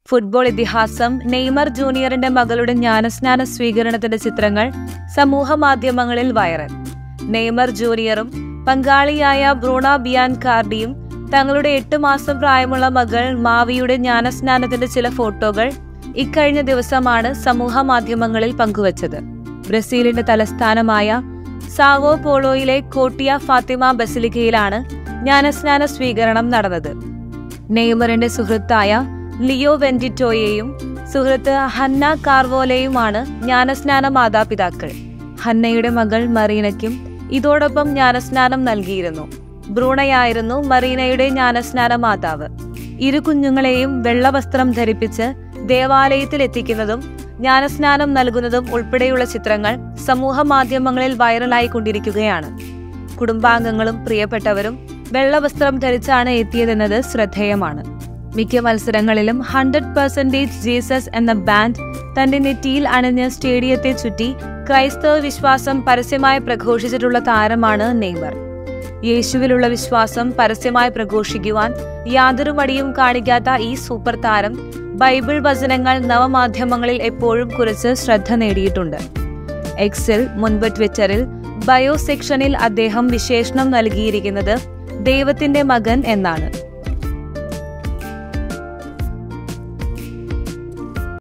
football ഇതിഹാസം Neymar ജൂനിയറിന്റെ മകളുടെ ജ്ഞാനസ്നാന സ്വീകരണത്തിന്റെ ചിത്രങ്ങൾ സമൂഹ മാധ്യമങ്ങളിൽ വൈറൽ നെയ്മർ ജൂനിയറും പങ്കാളിയായ ബ്രൂണ ബിയാൻ കാർഡിയും തങ്ങളുടെ എട്ട് മാസം പ്രായമുള്ള മകൾ മാവിയുടെ ജ്ഞാനസ്നാനത്തിന്റെ ചില ഫോട്ടോകൾ ഇക്കഴിഞ്ഞ ദിവസമാണ് സമൂഹ മാധ്യമങ്ങളിൽ പങ്കുവച്ചത് ബ്രസീലിന്റെ തലസ്ഥാനമായ സാവോ പോളോയിലെ കോട്ടിയ ഫാത്തിമ ബസിലിക്കയിലാണ് ജ്ഞാനസ്നാന സ്വീകരണം നടന്നത് നെയ്മറിന്റെ സുഹൃത്തായ ലിയോ വെന്റിറ്റോയെയും സുഹൃത്ത് ഹന്ന കാർവോലയുമാണ് ജ്ഞാനസ്നാന മാതാപിതാക്കൾ ഹന്നയുടെ മകൾ മറീനയ്ക്കും ഇതോടൊപ്പം ജ്ഞാനസ്നാനം നൽകിയിരുന്നു ബ്രൂണയായിരുന്നു മറീനയുടെ ജ്ഞാനസ്നാന മാതാവ് ഇരു കുഞ്ഞുങ്ങളെയും വെള്ളവസ്ത്രം ധരിപ്പിച്ച് ദേവാലയത്തിൽ എത്തിക്കുന്നതും ജ്ഞാനസ്നാനം നൽകുന്നതും ഉൾപ്പെടെയുള്ള ചിത്രങ്ങൾ സമൂഹ മാധ്യമങ്ങളിൽ വൈറലായിക്കൊണ്ടിരിക്കുകയാണ് കുടുംബാംഗങ്ങളും പ്രിയപ്പെട്ടവരും വെള്ളവസ്ത്രം ധരിച്ചാണ് എത്തിയതെന്നത് ശ്രദ്ധേയമാണ് മിക്ക മത്സരങ്ങളിലും ഹൺഡ്രഡ് പെർസെന്റേജ് ജീസസ് എന്ന ബാൻഡ് തന്റെ നെറ്റിയിൽ അണിഞ്ഞ് സ്റ്റേഡിയത്തെ ചുറ്റി ക്രൈസ്തവ വിശ്വാസം പരസ്യമായി പ്രഘോഷിച്ചിട്ടുള്ള താരമാണ് നെയ്മർ യേശുവിലുള്ള വിശ്വാസം പരസ്യമായി പ്രഘോഷിക്കുവാൻ യാതൊരു മടിയും കാണിക്കാത്ത ഈ സൂപ്പർ താരം ബൈബിൾ വചനങ്ങൾ നവമാധ്യമങ്ങളിൽ എപ്പോഴും കുറിച്ച് ശ്രദ്ധ നേടിയിട്ടുണ്ട് എക്സിൽ മുൻപ് ട്വിറ്ററിൽ ബയോ സെക്ഷനിൽ അദ്ദേഹം വിശേഷണം നൽകിയിരിക്കുന്നത് ദൈവത്തിന്റെ മകൻ എന്നാണ്